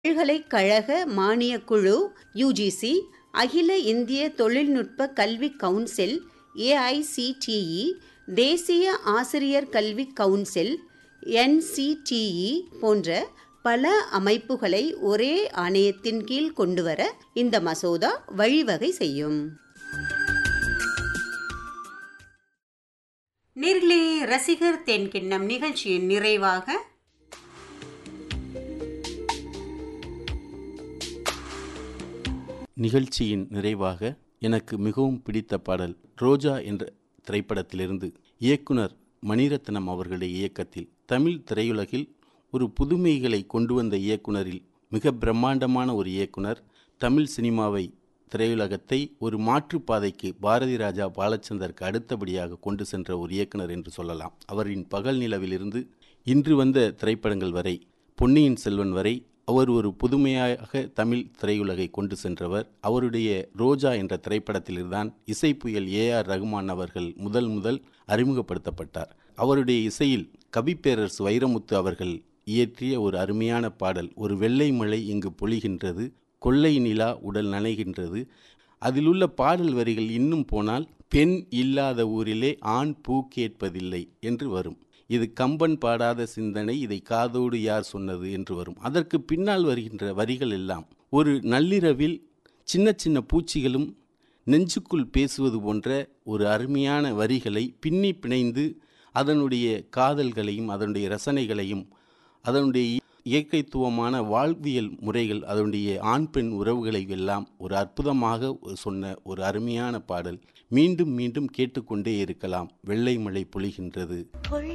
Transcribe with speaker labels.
Speaker 1: பல்கலைக்கழக மானியக் குழு யுஜிசி அகில இந்திய தொழில்நுட்ப கல்விக் கவுன்சில் ஏஐசிடிஇ தேசிய ஆசிரியர் கல்விக் கவுன்சில் என்சிடிஇ போன்ற பல அமைப்புகளை ஒரே ஆணையத்தின் கீழ் கொண்டுவர இந்த மசோதா வழிவகை செய்யும் நேர்களே ரசிகர் தென்கிண்ணம் நிகழ்ச்சியின் நிறைவாக
Speaker 2: நிகழ்ச்சியின் நிறைவாக எனக்கு மிகவும் பிடித்த பாடல் ரோஜா என்ற திரைப்படத்திலிருந்து இயக்குனர் மணிரத்னம் அவர்களுடைய இயக்கத்தில் தமிழ் திரையுலகில் ஒரு புதுமைகளை கொண்டு வந்த இயக்குனரில் மிக பிரம்மாண்டமான ஒரு இயக்குனர் தமிழ் சினிமாவை திரையுலகத்தை ஒரு மாற்றுப்பாதைக்கு பாரதி ராஜா பாலச்சந்தருக்கு அடுத்தபடியாக கொண்டு சென்ற ஒரு இயக்குனர் என்று சொல்லலாம் அவரின் பகல் நிலவிலிருந்து இன்று வந்த திரைப்படங்கள் வரை பொன்னியின் செல்வன் வரை அவர் ஒரு புதுமையாக தமிழ் திரையுலகை கொண்டு சென்றவர் அவருடைய ரோஜா என்ற திரைப்படத்தில்தான் இசைப்புயல் ஏ ஆர் ரகுமான் அவர்கள் முதல் முதல் அறிமுகப்படுத்தப்பட்டார் அவருடைய இசையில் கவிப்பேரரசு வைரமுத்து அவர்கள் இயற்றிய ஒரு அருமையான பாடல் ஒரு வெள்ளை மழை இங்கு பொழிகின்றது கொள்ளை நிலா உடல் நனைகின்றது அதிலுள்ள பாடல் வரிகள் இன்னும் போனால் பெண் இல்லாத ஊரிலே ஆண் பூ கேட்பதில்லை என்று வரும் இது கம்பன் பாடாத சிந்தனை இதை காதோடு யார் சொன்னது என்று வரும் அதற்கு பின்னால் வருகின்ற வரிகள் எல்லாம் ஒரு நள்ளிரவில் சின்ன சின்ன பூச்சிகளும் நெஞ்சுக்குள் பேசுவது போன்ற ஒரு அருமையான வரிகளை பின்னி பிணைந்து அதனுடைய காதல்களையும் அதனுடைய ரசனைகளையும் அதனுடைய இயற்கைத்துவமான வாழ்வியல் முறைகள் அதனுடைய ஆண் பெண் உறவுகளை எல்லாம் ஒரு அற்புதமாக சொன்ன ஒரு அருமையான பாடல் மீண்டும் மீண்டும் கேட்டுக்கொண்டே இருக்கலாம் வெள்ளை மழை பொழிகின்றது